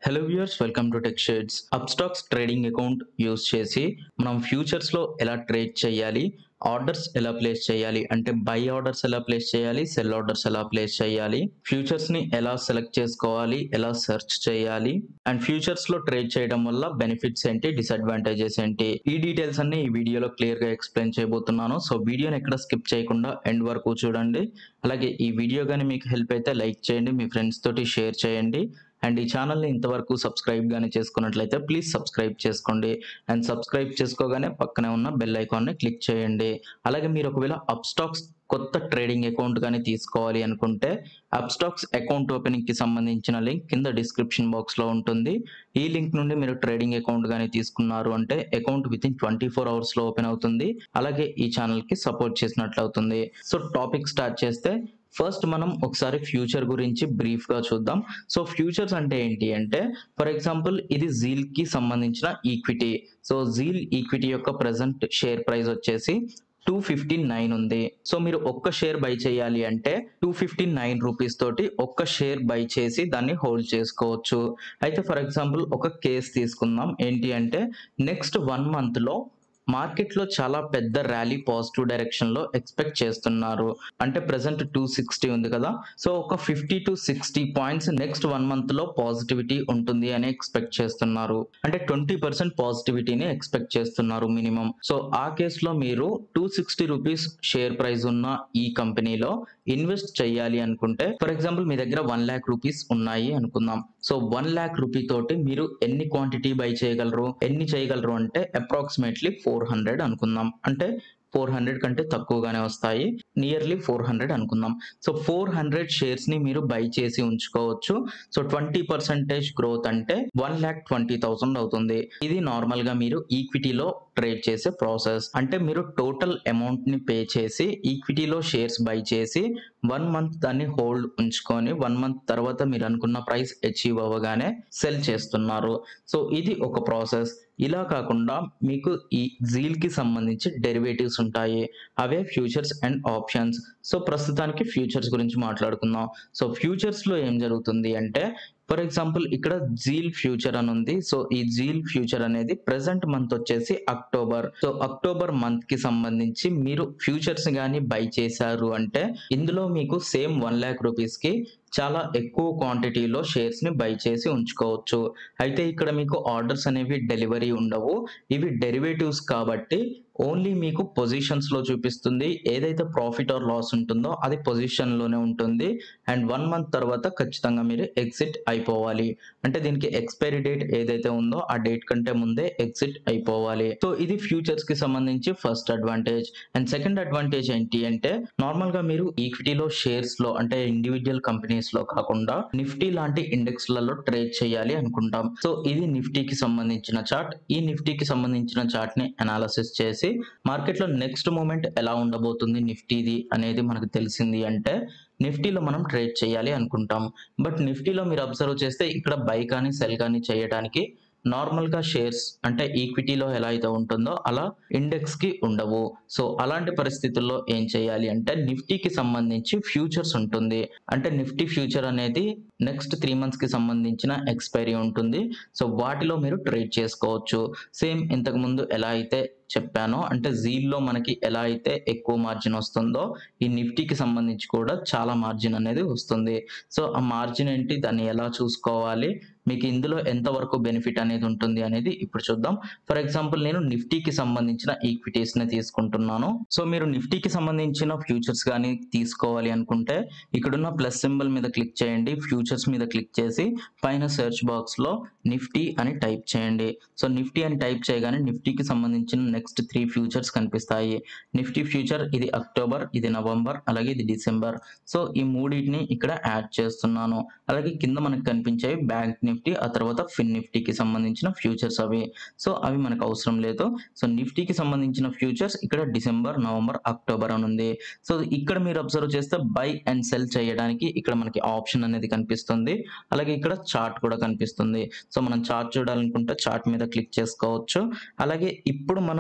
hello viewers welcome to tech shades Upstox trading account use చేసి మనం futures లో ఎలా ట్రేడ్ చేయాలి ఆర్డర్స్ ఎలా ప్లేస్ చేయాలి అంటే బై ఆర్డర్స్ ఎలా ప్లేస్ చేయాలి సెల్ ఆర్డర్స్ ఎలా ప్లేస్ చేయాలి ఫ్యూచర్స్ ని ఎలా సెలెక్ట్ చేసుకోవాలి ఎలా సెర్చ్ చేయాలి అండ్ ఫ్యూచర్స్ లో ట్రేడ్ చేయడం వల్ల బెనిఫిట్స్ ఏంటి డిసడ్వాంటేజెస్ ఏంటి ఈ డీటెయిల్స్ అన్ని ఈ వీడియోలో క్లియర్ గా ఎక్స్ప్లెయిన్ చేయబోతున్నాను సో వీడియోని ఎక్కడ స్కిప్ చేయకుండా ఎండ్ వరకు చూడండి అలాగే ఈ వీడియో కానీ మీకు హెల్ప్ అయితే లైక్ చేయండి మీ ఫ్రెండ్స్ తోటి షేర్ చేయండి అండ్ ఈ ఛానల్ని ఇంతవరకు సబ్స్క్రైబ్ కానీ చేసుకున్నట్లయితే ప్లీజ్ సబ్స్క్రైబ్ చేసుకోండి అండ్ సబ్స్క్రైబ్ చేసుకోగానే పక్కనే ఉన్న బెల్ ఐకాన్ని క్లిక్ చేయండి అలాగే మీరు ఒకవేళ అప్స్టాక్స్ కొత్త ట్రేడింగ్ అకౌంట్ కానీ తీసుకోవాలి అనుకుంటే అప్స్టాక్స్ అకౌంట్ ఓపెనింగ్ కి సంబంధించిన లింక్ కింద డిస్క్రిప్షన్ బాక్స్ లో ఉంటుంది ఈ లింక్ నుండి మీరు ట్రేడింగ్ అకౌంట్ కానీ తీసుకున్నారు అంటే account within twenty four hours లో ఓపెన్ అవుతుంది అలాగే ఈ ఛానల్ కి సపోర్ట్ చేసినట్లు అవుతుంది సో టాపిక్ స్టార్ట్ చేస్తే ఫస్ట్ మనం ఒకసారి ఫ్యూచర్ గురించి బ్రీఫ్ గా చూద్దాం సో ఫ్యూచర్స్ అంటే ఏంటి అంటే ఫర్ ఎగ్జాంపుల్ ఇది జీల్ కి సంబంధించిన ఈక్విటీ సో జీల్ ఈక్విటీ యొక్క ప్రెసెంట్ షేర్ ప్రైస్ వచ్చేసి టూ ఫిఫ్టీ నైన్ ఉంది సో మీరు ఒక్క షేర్ బై చేయాలి అంటే టూ ఫిఫ్టీ నైన్ రూపీస్ తోటి ఒక్క షేర్ బై చేసి దాన్ని హోల్డ్ చేసుకోవచ్చు అయితే ఫర్ ఎగ్జాంపుల్ ఒక కేస్ తీసుకుందాం ఏంటి అంటే నెక్స్ట్ వన్ మంత్ లో మార్కెట్ లో చాలా పెద్ద ర్యాలీ పాజిటివ్ డైరెక్షన్ లో ఎక్స్పెక్ట్ చేస్తున్నారు అంటే ప్రెసెంట్ టూ సిక్స్టీ ఉంది కదా సో ఒక fifty to sixty points next one month లో పాజిటివిటీ ఉంటుంది అని ఎక్స్పెక్ట్ చేస్తున్నారు అంటే ట్వంటీ పర్సెంట్ పాజిటివిటీని ఎక్స్పెక్ట్ చేస్తున్నారు మినిమం సో ఆ కేసులో మీరు two sixty rupees share price ఉన్న ఈ కంపెనీలో ఇన్వెస్ట్ చేయాలి అనుకుంటే ఫర్ ఎగ్జాంపుల్ మీ దగ్గర వన్ ల్యాక్ రూపీస్ ఉన్నాయి అనుకుందాం సో వన్ ల్యాక్ రూపీ తోటి మీరు ఎన్ని క్వాంటిటీ బై చేయగలరు ఎన్ని చేయగలరు అంటే అప్రాక్సిమేట్లీ ఫోర్ హండ్రెడ్ అనుకుందాం అంటే ఫోర్ హండ్రెడ్ కంటే తక్కువగానే వస్తాయి నియర్లీ ఫోర్ హండ్రెడ్ అనుకుందాం సో ఫోర్ హండ్రెడ్ షేర్స్ ని మీరు బై చేసి ఉంచుకోవచ్చు సో ట్వంటీ పర్సెంటేజ్ గ్రోత్ అంటే వన్ ల్యాక్ ట్వంటీ థౌసండ్ అవుతుంది ఇది నార్మల్ గా మీరు ఈక్విటీలో ట్రేడ్ చేసే ప్రాసెస్ అంటే మీరు టోటల్ అమౌంట్ ని పే చేసి ఈక్విటీలో షేర్స్ బై చేసి వన్ మంత్ దాన్ని హోల్డ్ ఉంచుకొని వన్ మంత్ తర్వాత మీరు అనుకున్న ప్రైస్ అచీవ్ అవ్వగానే సెల్ చేస్తున్నారు సో ఇది ఒక ప్రాసెస్ ఇలా కాకుండా మీకు ఈ జీల్ కి సంబంధించి డెరివేటివ్స్ ఉంటాయి అవే ఫ్యూచర్స్ అండ్ ఆప్షన్స్ సో ప్రస్తుతానికి ఫ్యూచర్స్ గురించి మాట్లాడుకుందాం సో ఫ్యూచర్స్ లో ఏం జరుగుతుంది అంటే ఫర్ ఎగ్జాంపుల్ ఇక్కడ జీల్ ఫ్యూచర్ అని ఉంది సో ఈ జీల్ ఫ్యూచర్ అనేది ప్రెసెంట్ మంత్ వచ్చేసి అక్టోబర్ సో అక్టోబర్ మంత్ కి సంబంధించి మీరు ఫ్యూచర్స్ కానీ బై చేశారు అంటే ఇందులో మీకు సేమ్ వన్ ల్యాక్ రూపీస్ కి చాలా ఎక్కువ క్వాంటిటీలో షేర్స్ ని బై చేసి ఉంచుకోవచ్చు అయితే ఇక్కడ మీకు ఆర్డర్స్ అనేవి డెలివరీ ఉండవు ఇవి డెరివేటివ్స్ కాబట్టి ఓన్లీ మీకు పొజిషన్స్ లో చూపిస్తుంది ఏదైతే ప్రాఫిట్ ఆర్ లాస్ ఉంటుందో అది పొజిషన్ లోనే ఉంటుంది అండ్ వన్ మంత్ తర్వాత ఖచ్చితంగా మీరు ఎగ్జిట్ అయిపోవాలి అంటే దీనికి ఎక్స్పైరీ డేట్ ఏదైతే ఉందో ఆ డేట్ కంటే ముందే ఎగ్జిట్ అయిపోవాలి సో ఇది ఫ్యూచర్స్ కి సంబంధించి first advantage and second advantage ఏంటి అంటే నార్మల్ గా మీరు ఈక్విటీలో షేర్స్ లో అంటే ఇండివిజువల్ కంపెనీస్ లో కాకుండా నిఫ్టీ లాంటి ఇండెక్స్ లలో ట్రేడ్ చేయాలి అనుకుంటాం సో ఇది నిఫ్టీకి సంబంధించిన చార్ట్ ఈ నిఫ్టీకి సంబంధించిన చార్ట్ ని అనాలిసిస్ చేసి మార్కెట్ లో నెక్స్ట్ మూమెంట్ ఎలా ఉండబోతుంది నిఫ్టీది అనేది మనకు తెలిసింది అంటే నిఫ్టీలో మనం ట్రేడ్ చేయాలి అనుకుంటాం బట్ నిఫ్టీలో మీరు అబ్జర్వ్ చేస్తే ఇక్కడ బై కానీ సెల్ కానీ చేయడానికి నార్మల్ గా షేర్స్ అంటే ఈక్విటీలో ఎలా అయితే ఉంటుందో అలా ఇండెక్స్ కి ఉండవు సో అలాంటి పరిస్థితుల్లో ఏం చేయాలి అంటే నిఫ్టీకి సంబంధించి ఫ్యూచర్స్ ఉంటుంది అంటే నిఫ్టీ ఫ్యూచర్ అనేది నెక్స్ట్ త్రీ మంత్స్ కి సంబంధించిన ఎక్స్పైరీ ఉంటుంది సో వాటిలో మీరు ట్రేడ్ చేసుకోవచ్చు సేమ్ ఇంతకు ముందు ఎలా అయితే చెప్పానో అంటే జీల్లో మనకి ఎలా అయితే ఎక్కువ మార్జిన్ వస్తుందో ఈ నిఫ్టీకి సంబంధించి కూడా చాలా మార్జిన్ అనేది వస్తుంది సో ఆ మార్జిన్ ఏంటి దాన్ని ఎలా చూసుకోవాలి మీకు ఇందులో ఎంతవరకు బెనిఫిట్ అనేది ఉంటుంది అనేది ఇప్పుడు చూద్దాం ఫర్ ఎగ్జాంపుల్ నేను నిఫ్టీకి సంబంధించిన ఈక్విటీస్ ని తీసుకుంటున్నాను సో మీరు నిఫ్టీకి సంబంధించిన ఫ్యూచర్స్ కానీ తీసుకోవాలి అనుకుంటే ఇక్కడున్న ప్లస్ సింబల్ మీద క్లిక్ చేయండి ఫ్యూచర్స్ మీద క్లిక్ చేసి పైన సెర్చ్ బాక్స్ లో నిఫ్టీ అని టైప్ చేయండి సో నిఫ్టీ అని టైప్ చేయగానే నిఫ్టీకి సంబంధించిన నెక్స్ట్ త్రీ ఫ్యూచర్స్ కనిపిస్తాయి నిఫ్టీ ఫ్యూచర్ ఇది అక్టోబర్ ఇది నవంబర్ అలాగే ఇది డిసెంబర్ సో ఈ మూడింటిని ఇక్కడ యాడ్ చేస్తున్నాను అలాగే కింద మనకు కనిపించేవి బ్యాంక్ నిఫ్టీ ఆ తర్వాత ఫిన్ నిఫ్టీకి సంబంధించిన ఫ్యూచర్స్ అవి సో అవి మనకు అవసరం లేదు సో నిఫ్టీకి సంబంధించిన ఫ్యూచర్స్ ఇక్కడ డిసెంబర్ నవంబర్ అక్టోబర్ అని ఉంది సో ఇక్కడ మీరు అబ్జర్వ్ చేస్తే బై అండ్ సెల్ చేయడానికి ఇక్కడ మనకి ఆప్షన్ అనేది కనిపిస్తుంది అలాగే ఇక్కడ చార్ట్ కూడా కనిపిస్తుంది సో మనం చార్ట్ చూడాలనుకుంటే చార్ట్ మీద క్లిక్ చేసుకోవచ్చు అలాగే ఇప్పుడు మనం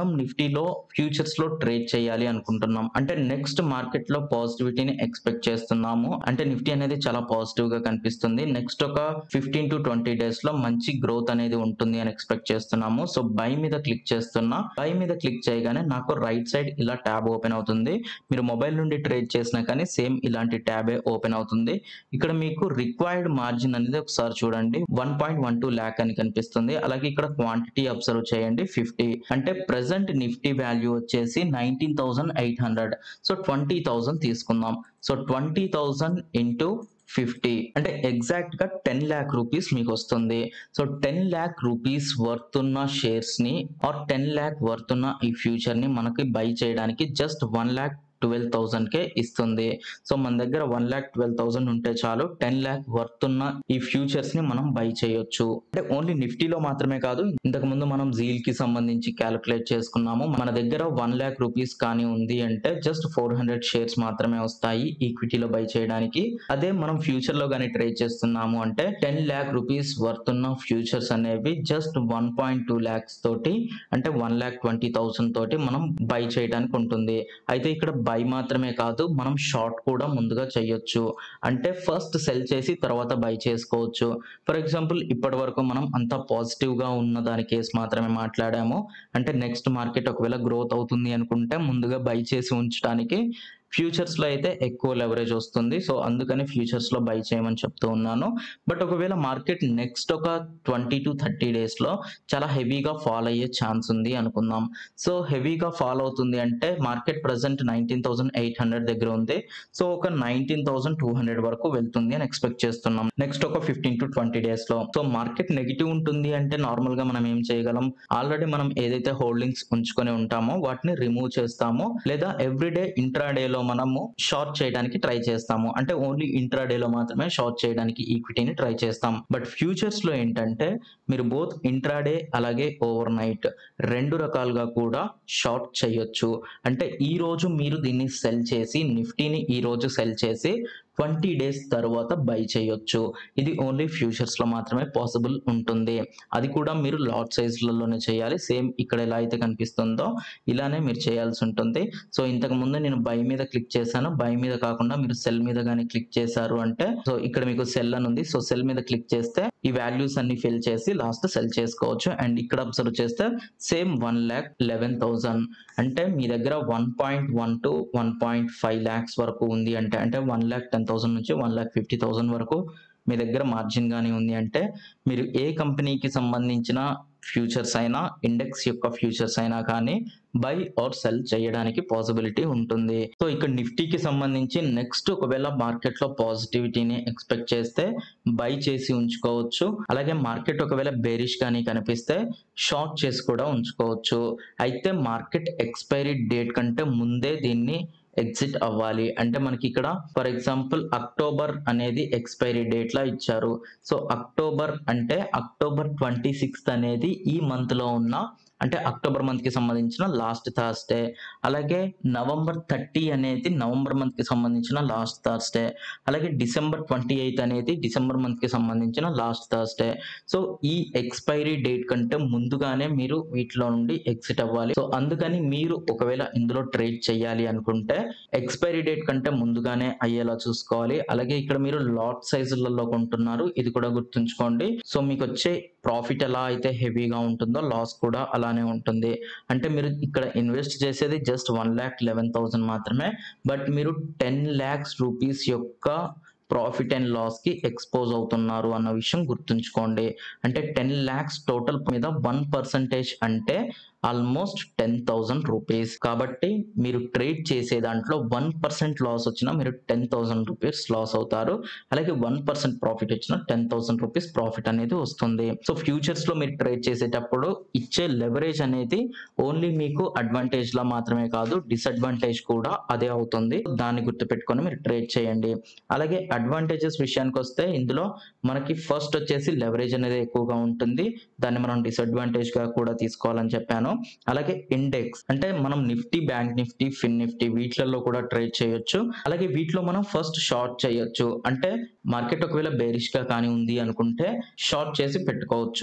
మనం నిఫ్టీలో ఫ్యూచర్స్ లో ట్రేడ్ చేయాలి అనుకుంటున్నాం అంటే నెక్స్ట్ మార్కెట్ లో పాజిటివిటీని ఎక్స్పెక్ట్ చేస్తున్నాము అంటే నిఫ్టీ అనేది చాలా పాజిటివ్ గా కనిపిస్తుంది నెక్స్ట్ ఒక ఫిఫ్టీన్ టు ట్వంటీ డేస్ లో మంచి గ్రోత్ అనేది ఉంటుంది అని ఎక్స్పెక్ట్ చేస్తున్నాము సో బై మీద క్లిక్ చేస్తున్నా బై మీద క్లిక్ చేయగానే నాకు రైట్ సైడ్ ఇలా ట్యాబ్ ఓపెన్ అవుతుంది మీరు మొబైల్ నుండి ట్రేడ్ చేసినా కానీ సేమ్ ఇలాంటి ట్యాబే ఓపెన్ అవుతుంది ఇక్కడ మీకు రిక్వైర్డ్ మార్జిన్ అనేది ఒకసారి చూడండి one point one two lakh అని కనిపిస్తుంది అలాగే ఇక్కడ క్వాంటిటీ అబ్జర్వ్ చేయండి ఫిఫ్టీ అంటే ప్రెసెంట్ నిఫ్టీ వాల్యూ వచ్చేసి nineteen thousand eight hundred so twenty thousand తీసుకుందాం so twenty thousand into fifty అంటే ఎగ్జాక్ట్ గా టెన్ ల్యాక్ రూపీస్ మీకు వస్తుంది so ten lakh rupees worth ఉన్న షేర్స్ ని ఆర్ టెన్ ల్యాక్ వర్త్ ఉన్న ఈ ఫ్యూచర్ ని మనకి బై చేయడానికి just one lakh twelve thousand కే ఇస్తుంది సో మన దగ్గర వన్ ల్యాక్ ట్వెల్వ్ థౌసండ్ ఉంటే చాలు టెన్ ల్యాక్ వర్త్ ఉన్న ఈ ఫ్యూచర్స్ ని మనం బై చేయొచ్చు అంటే ఓన్లీ నిఫ్టీలో మాత్రమే కాదు ఇంతకు ముందు మనం జీల్ కి సంబంధించి క్యాలిక్యులేట్ చేసుకున్నాము మన దగ్గర వన్ ల్యాక్ రూపీస్ కానీ ఉంది అంటే జస్ట్ ఫోర్ హండ్రెడ్ షేర్స్ మాత్రమే వస్తాయి ఈక్విటీలో బై చేయడానికి అదే మనం ఫ్యూచర్ లో కానీ ట్రేడ్ చేస్తున్నాము అంటే టెన్ ల్యాక్ రూపీస్ వర్త్ ఉన్న ఫ్యూచర్స్ అనేవి just one point two lakhs తోటి అంటే వన్ ల్యాక్ ట్వంటీ థౌసండ్ తోటి మనం బై చేయడానికి ఉంటుంది అయితే ఇక్కడ బై మాత్రమే కాదు మనం షార్ట్ కూడా ముందుగా చేయొచ్చు అంటే ఫస్ట్ సెల్ చేసి తర్వాత బై చేసుకోవచ్చు ఫర్ ఎగ్జాంపుల్ ఇప్పటి వరకు మనం అంత పాజిటివ్ గా ఉన్న దాని కేసు మాత్రమే మాట్లాడాము అంటే నెక్స్ట్ మార్కెట్ ఒకవేళ గ్రోత్ అవుతుంది అనుకుంటే ముందుగా బై చేసి ఉంచడానికి ఫ్యూచర్స్ లో అయితే ఎక్కువ లెవరేజ్ వస్తుంది సో అందుకని ఫ్యూచర్స్ లో బై చేయమని చెప్తూ ఉన్నాను బట్ ఒకవేళ మార్కెట్ నెక్స్ట్ ఒక ట్వంటీ టు థర్టీ డేస్ లో చాలా హెవీగా ఫాల్ అయ్యే ఛాన్స్ ఉంది అనుకుందాం సో హెవీగా ఫాల్ అవుతుంది అంటే market present nineteen thousand eight hundred దగ్గర ఉంది సో ఒక నైన్టీన్ థౌసండ్ టూ హండ్రెడ్ వరకు వెళ్తుంది అని ఎక్స్పెక్ట్ చేస్తున్నాం నెక్స్ట్ ఒక ఫిఫ్టీన్ టు ట్వంటీ డేస్ లో సో మార్కెట్ నెగిటివ్ ఉంటుంది అంటే నార్మల్ గా మనం ఏం చేయగలం ఆల్రెడీ మనం ఏదైతే హోల్డింగ్స్ ఉంచుకొని ఉంటామో వాటిని రిమూవ్ చేస్తాము లేదా ఎవ్రీడే ఇంట్రాడే లో మనము షార్ట్ చేయడానికి ట్రై చేస్తాము అంటే ఓన్లీ ఇంట్రాడే లో మాత్రమే షార్ట్ చేయడానికి ఈక్విటీని ట్రై చేస్తాం బట్ ఫ్యూచర్స్ లో ఏంటంటే మీరు బోత్ ఇంట్రాడే అలాగే ఓవర్ నైట్ రెండు రకాలుగా కూడా షార్ట్ చేయొచ్చు అంటే ఈ రోజు మీరు దీన్ని సెల్ చేసి నిఫ్టీని ఈ రోజు సెల్ చేసి ట్వంటీ డేస్ తర్వాత బై చేయొచ్చు ఇది ఓన్లీ ఫ్యూచర్స్ లో మాత్రమే పాసిబుల్ ఉంటుంది అది కూడా మీరు లాట్ సైజ్లలోనే చేయాలి సేమ్ ఇక్కడ ఎలా అయితే కనిపిస్తుందో ఇలానే మీరు చేయాల్సి ఉంటుంది సో ఇంతకు ముందు నేను బై మీద క్లిక్ చేశాను బై మీద కాకుండా మీరు సెల్ మీద కానీ క్లిక్ చేశారు అంటే సో ఇక్కడ మీకు సెల్ అని ఉంది సో సెల్ మీద క్లిక్ చేస్తే ఈ వాల్యూస్ అన్ని ఫిల్ చేసి లాస్ట్ సెల్ చేసుకోవచ్చు అండ్ ఇక్కడ అబ్జర్వ్ చేస్తే same one lakh eleven thousand అంటే మీ దగ్గర one point one to one point five lakhs వరకు ఉంది అంటే అంటే వన్ ల్యాక్ టెన్ థౌసండ్ నుంచి వన్ ల్యాక్ ఫిఫ్టీ థౌసండ్ వరకు మీ దగ్గర మార్జిన్ కానీ ఉంది అంటే మీరు ఏ కంపెనీకి సంబంధించిన ఫ్యూచర్స్ అయినా ఇండెక్స్ యొక్క ఫ్యూచర్స్ అయినా కానీ బై ఆర్ సెల్ చేయడానికి పాసిబిలిటీ ఉంటుంది సో ఇక్కడ నిఫ్టీకి సంబంధించి నెక్స్ట్ ఒకవేళ మార్కెట్ లో పాజిటివిటీని ఎక్స్పెక్ట్ చేస్తే బై చేసి ఉంచుకోవచ్చు అలాగే మార్కెట్ ఒకవేళ బేరిష్ కానీ కనిపిస్తే షార్ట్ చేసి కూడా ఉంచుకోవచ్చు అయితే మార్కెట్ ఎక్స్పైరీ డేట్ కంటే ముందే దీన్ని ఎగ్జిట్ అవ్వాలి అంటే మనకి ఇక్కడ ఫర్ ఎగ్జాంపుల్ అక్టోబర్ అనేది ఎక్స్పైరీ డేట్ లా ఇచ్చారు సో అక్టోబర్ అంటే అక్టోబర్ ట్వంటీ సిక్స్త్ అనేది ఈ మంత్ లో ఉన్న అంటే అక్టోబర్ మంత్ కి సంబంధించిన లాస్ట్ థర్స్డే అలాగే నవంబర్ థర్టీ అనేది నవంబర్ మంత్ కి సంబంధించిన లాస్ట్ థర్స్డే అలాగే డిసెంబర్ ట్వంటీ ఎయిత్ అనేది డిసెంబర్ మంత్ కి సంబంధించిన లాస్ట్ థర్స్డే సో ఈ ఎక్స్పైరీ డేట్ కంటే ముందుగానే మీరు వీటిలో నుండి ఎగ్జిట్ అవ్వాలి సో అందుకని మీరు ఒకవేళ ఇందులో ట్రేడ్ చేయాలి అనుకుంటే ఎక్స్పైరీ డేట్ కంటే ముందుగానే అయ్యేలా చూసుకోవాలి అలాగే ఇక్కడ మీరు లాట్ సైజులలో కొంటున్నారు ఇది కూడా గుర్తుంచుకోండి సో మీకు వచ్చే ప్రాఫిట్ ఎలా అయితే హెవీగా ఉంటుందో లాస్ కూడా అలానే ఉంటుంది అంటే మీరు ఇక్కడ ఇన్వెస్ట్ చేసేది just one lakh eleven thousand మాత్రమే బట్ మీరు టెన్ ల్యాక్స్ రూపీస్ యొక్క ప్రాఫిట్ అండ్ లాస్ కి ఎక్స్పోజ్ అవుతున్నారు అన్న విషయం గుర్తుంచుకోండి అంటే టెన్ ల్యాక్స్ టోటల్ మీద వన్ పర్సంటేజ్ అంటే ఆల్మోస్ట్ టెన్ థౌసండ్ రూపీస్ కాబట్టి మీరు ట్రేడ్ చేసే దాంట్లో వన్ పర్సెంట్ లాస్ వచ్చినా మీరు టెన్ థౌసండ్ రూపీస్ లాస్ అవుతారు అలాగే వన్ పర్సెంట్ ప్రాఫిట్ వచ్చినా టెన్ థౌసండ్ రూపీస్ ప్రాఫిట్ అనేది వస్తుంది సో ఫ్యూచర్స్ లో మీరు ట్రేడ్ చేసేటప్పుడు ఇచ్చే లెవరేజ్ అనేది ఓన్లీ మీకు అడ్వాంటేజ్ లా మాత్రమే కాదు డిసడ్వాంటేజ్ కూడా అదే అవుతుంది దాన్ని గుర్తుపెట్టుకొని మీరు ట్రేడ్ చేయండి అలాగే అడ్వాంటేజెస్ విషయానికి వస్తే ఇందులో మనకి ఫస్ట్ వచ్చేసి లెవరేజ్ అనేది ఎక్కువగా ఉంటుంది దాన్ని మనం డిసడ్వాంటేజ్ గా కూడా తీసుకోవాలని చెప్పాను అలాగే ఇండెక్స్ అంటే మనం నిఫ్టీ బ్యాంక్ నిఫ్టీ ఫిన్ నిఫ్టీ వీటిలలో కూడా ట్రేడ్ చేయొచ్చు అలాగే వీటిలో మనం ఫస్ట్ షార్ట్ చేయొచ్చు అంటే మార్కెట్ ఒకవేళ బేరిష్ గా కానీ ఉంది అనుకుంటే షార్ట్ చేసి పెట్టుకోవచ్చు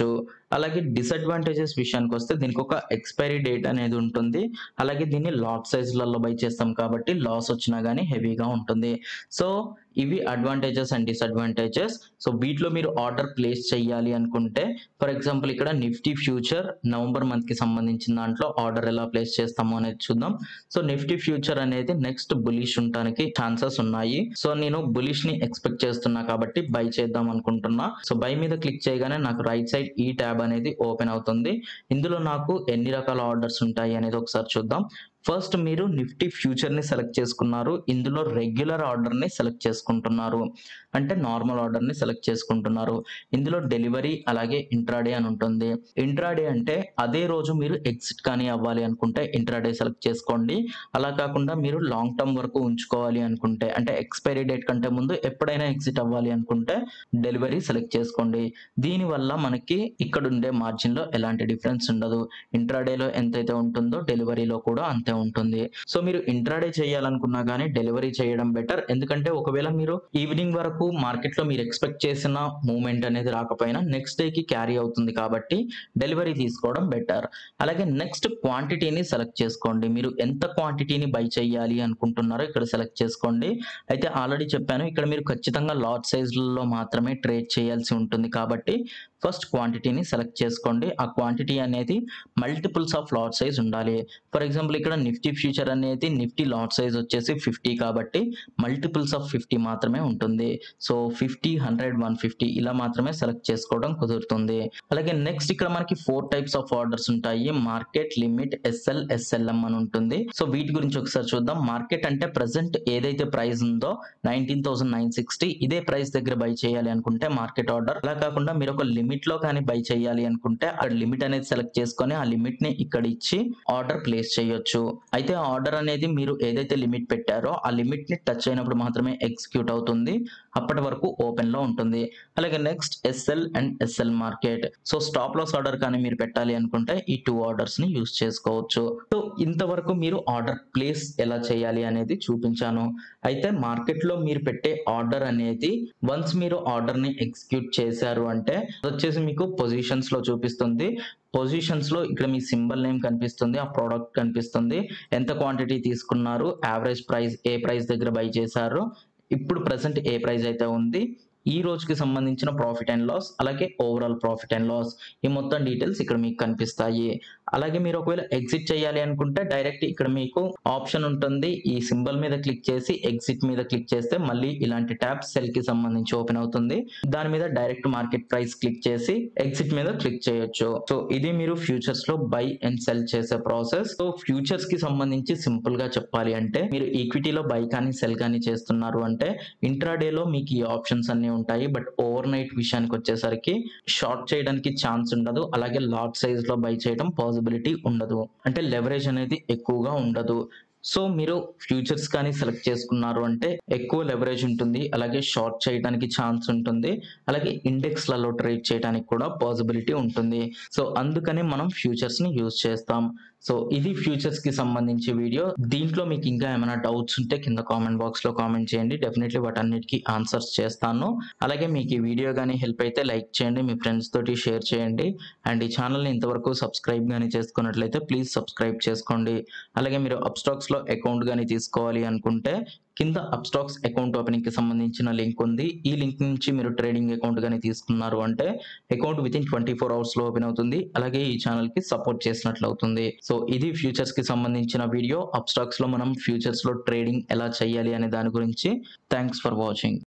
అలాగే డిసడ్వాంటేజెస్ విషయానికి వస్తే దీనికి ఒక ఎక్స్పైరీ డేట్ అనేది ఉంటుంది అలాగే దీన్ని లాట్ సైజ్లలో బై చేస్తాం కాబట్టి లాస్ వచ్చినా కానీ హెవీగా ఉంటుంది సో ఇవి అడ్వాంటేజెస్ అండ్ డిసడ్వాంటేజెస్ సో వీటిలో మీరు ఆర్డర్ ప్లేస్ చేయాలి అనుకుంటే ఫర్ ఎగ్జాంపుల్ ఇక్కడ నిఫ్టీ ఫ్యూచర్ నవంబర్ మంత్ కి సంబంధించిన దాంట్లో ఆర్డర్ ఎలా ప్లేస్ చేస్తామో అనేది చూద్దాం సో నిఫ్టీ ఫ్యూచర్ అనేది నెక్స్ట్ బులిష్ ఉండడానికి ఛాన్సెస్ ఉన్నాయి సో నేను బులిష్ ని ఎక్స్పెక్ట్ చేస్తున్నా కాబట్టి బై చేద్దాం అనుకుంటున్నా సో బై మీద క్లిక్ చేయగానే నాకు రైట్ సైడ్ ఈ ట్యాబ్ అనేది ఓపెన్ అవుతుంది ఇందులో నాకు ఎన్ని రకాల ఆర్డర్స్ ఉంటాయి అనేది ఒకసారి చూద్దాం ఫస్ట్ మీరు నిఫ్టీ ఫ్యూచర్ ని సెలెక్ట్ చేసుకున్నారు ఇందులో రెగ్యులర్ ఆర్డర్ ని సెలెక్ట్ చేసుకుంటున్నారు అంటే నార్మల్ ఆర్డర్ ని సెలెక్ట్ చేసుకుంటున్నారు ఇందులో డెలివరీ అలాగే ఇంట్రాడే అని ఉంటుంది ఇంట్రాడే అంటే అదే రోజు మీరు ఎగ్జిట్ కానీ అవ్వాలి అనుకుంటే ఇంట్రాడే సెలెక్ట్ చేసుకోండి అలా కాకుండా మీరు లాంగ్ టర్మ్ వరకు ఉంచుకోవాలి అనుకుంటే అంటే ఎక్స్పైరీ డేట్ కంటే ముందు ఎప్పుడైనా ఎగ్జిట్ అవ్వాలి అనుకుంటే డెలివరీ సెలెక్ట్ చేసుకోండి దీనివల్ల మనకి ఇక్కడ ఉండే మార్జిన్ లో ఎలాంటి డిఫరెన్స్ ఉండదు ఇంట్రాడేలో ఎంతైతే ఉంటుందో డెలివరీలో కూడా అంతే ఉంటుంది సో మీరు ఇంట్రాడే చేయాలనుకున్నా కానీ డెలివరీ చేయడం బెటర్ ఎందుకంటే ఒకవేళ మీరు ఈవినింగ్ వరకు మార్కెట్ లో మీరు ఎక్స్పెక్ట్ చేసిన మూమెంట్ అనేది రాకపోయినా నెక్స్ట్ డే కి క్యారీ అవుతుంది కాబట్టి డెలివరీ తీసుకోవడం బెటర్ అలాగే నెక్స్ట్ క్వాంటిటీని సెలెక్ట్ చేసుకోండి మీరు ఎంత క్వాంటిటీని బై చేయాలి అనుకుంటున్నారో ఇక్కడ సెలెక్ట్ చేసుకోండి అయితే ఆల్రెడీ చెప్పాను ఇక్కడ మీరు ఖచ్చితంగా లాట్ సైజ్లలో మాత్రమే ట్రేడ్ చేయాల్సి ఉంటుంది కాబట్టి ఫస్ట్ క్వాంటిటీని సెలెక్ట్ చేసుకోండి ఆ క్వాంటిటీ అనేది మల్టిపుల్స్ ఆఫ్ లాట్ సైజ్ ఉండాలి ఫర్ ఎగ్జాంపుల్ ఇక్కడ నిఫ్టీ ఫ్యూచర్ అనేది నిఫ్టీ లాట్ సైజ్ వచ్చేసి ఫిఫ్టీ కాబట్టి మల్టిపుల్స్ ఆఫ్ ఫిఫ్టీ మాత్రమే ఉంటుంది so fifty hundred one fifty ఇలా మాత్రమే సెలెక్ట్ చేసుకోవడం కుదురుతుంది అలాగే నెక్స్ట్ ఇక్కడ మనకి ఫోర్ టైప్స్ ఆఫ్ ఆర్డర్స్ ఉంటాయి మార్కెట్ లిమిట్ ఎస్ఎల్ ఎస్ఎల్ఎం అని ఉంటుంది సో వీటి గురించి ఒకసారి చూద్దాం మార్కెట్ అంటే ప్రజెంట్ ఏదైతే ప్రైస్ ఉందో నైన్టీన్ థౌసండ్ నైన్ సిక్స్టీ ఇదే ప్రైస్ దగ్గర బై చేయాలి అనుకుంటే మార్కెట్ ఆర్డర్ అలా కాకుండా మీరు ఒక లిమిట్ లో కానీ బై చేయాలి అనుకుంటే ఆ లిమిట్ అనేది సెలెక్ట్ చేసుకొని ఆ లిమిట్ ని ఇక్కడ ఇచ్చి ఆర్డర్ ప్లేస్ చేయొచ్చు అయితే ఆ ఆర్డర్ అనేది మీరు ఏదైతే లిమిట్ పెట్టారో ఆ లిమిట్ ని టచ్ అయినప్పుడు మాత్రమే ఎగ్జిక్యూట్ అవుతుంది అప్పటి వరకు ఓపెన్ లో ఉంటుంది అలాగే next SL and SL market so stop loss order కానీ మీరు పెట్టాలి అనుకుంటే ఈ టూ ఆర్డర్స్ ని యూస్ చేసుకోవచ్చు సో ఇంతవరకు మీరు ఆర్డర్ ప్లేస్ ఎలా చేయాలి అనేది చూపించాను అయితే మార్కెట్ లో మీరు పెట్టే ఆర్డర్ అనేది వన్స్ మీరు ఆర్డర్ ని ఎగ్జిక్యూట్ చేశారు అంటే అది వచ్చేసి మీకు పొజిషన్స్ లో చూపిస్తుంది పొజిషన్స్ లో ఇక్కడ మీ సింబల్ నేమ్ కనిపిస్తుంది ఆ ప్రోడక్ట్ కనిపిస్తుంది ఎంత క్వాంటిటీ తీసుకున్నారు యావరేజ్ ప్రైస్ ఏ ప్రైస్ దగ్గర బై చేశారు ఇప్పుడు ప్రజెంట్ ఏ ప్రైస్ అయితే ఉంది ఈ రోజుకి సంబంధించిన ప్రాఫిట్ అండ్ లాస్ అలాగే ఓవరాల్ ప్రాఫిట్ అండ్ లాస్ ఈ మొత్తం డీటెయిల్స్ ఇక్కడ మీకు కనిపిస్తాయి అలాగే మీరు ఒకవేళ ఎగ్జిట్ చేయాలి అనుకుంటే డైరెక్ట్ ఇక్కడ మీకు ఆప్షన్ ఉంటుంది ఈ సింబల్ మీద క్లిక్ చేసి ఎగ్జిట్ మీద క్లిక్ చేస్తే మళ్ళీ ఇలాంటి ట్యాబ్ సెల్ కి సంబంధించి ఓపెన్ అవుతుంది దాని మీద డైరెక్ట్ మార్కెట్ ప్రైస్ క్లిక్ చేసి ఎగ్జిట్ మీద క్లిక్ చేయొచ్చు సో ఇది మీరు ఫ్యూచర్స్ లో బై అండ్ సెల్ చేసే ప్రాసెస్ సో ఫ్యూచర్స్ కి సంబంధించి సింపుల్ గా చెప్పాలి అంటే మీరు ఈక్విటీలో బై కానీ సెల్ కానీ చేస్తున్నారు అంటే ఇంట్రాడే లో మీకు ఈ ఆప్షన్స్ అన్ని ఉంటాయి బట్ ఓవర్ నైట్ విషయానికి వచ్చేసరికి షార్ట్ చేయడానికి ఛాన్స్ ఉండదు అలాగే లాట్ సైజ్ లో బై చేయడం పాసిబిలిటీ ఉండదు అంటే లెవరేజ్ అనేది ఎక్కువగా ఉండదు సో మీరు ఫ్యూచర్స్ కానీ సెలెక్ట్ చేసుకున్నారు అంటే ఎక్కువ లెవరేజ్ ఉంటుంది అలాగే షార్ట్ చేయడానికి ఛాన్స్ ఉంటుంది అలాగే ఇండెక్స్లలో ట్రేడ్ చేయడానికి కూడా పాసిబిలిటీ ఉంటుంది సో అందుకని మనం ఫ్యూచర్స్ ని యూజ్ చేస్తాం సో ఇది ఫ్యూచర్స్ కి సంబంధించి వీడియో దీంట్లో మీకు ఇంకా ఏమైనా డౌట్స్ ఉంటే కింద కామెంట్ బాక్స్ లో కామెంట్ చేయండి డెఫినెట్లీ వాటన్నిటికీ ఆన్సర్స్ చేస్తాను అలాగే మీకు ఈ వీడియో కానీ హెల్ప్ అయితే లైక్ చేయండి మీ ఫ్రెండ్స్ తోటి షేర్ చేయండి అండ్ ఈ ఛానల్ని ఇంతవరకు సబ్స్క్రైబ్ కానీ చేసుకున్నట్లయితే ప్లీజ్ సబ్స్క్రైబ్ చేసుకోండి అలాగే మీరు అప్స్టాక్స్ లో అకౌంట్ కానీ తీసుకోవాలి అనుకుంటే కింద అప్స్టాక్స్ అకౌంట్ ఓపెనింగ్ కి సంబంధించిన లింక్ ఉంది ఈ లింక్ నుంచి మీరు ట్రేడింగ్ అకౌంట్ కానీ తీసుకున్నారు అంటే account within twenty four hours లో ఓపెన్ అవుతుంది అలాగే ఈ ఛానల్ కి సపోర్ట్ చేసినట్లు అవుతుంది సో ఇది ఫ్యూచర్స్ కి సంబంధించిన వీడియో అప్స్టాక్స్ లో మనం ఫ్యూచర్స్ లో ట్రేడింగ్ ఎలా చేయాలి అనే దాని గురించి థ్యాంక్స్ ఫర్ వాచింగ్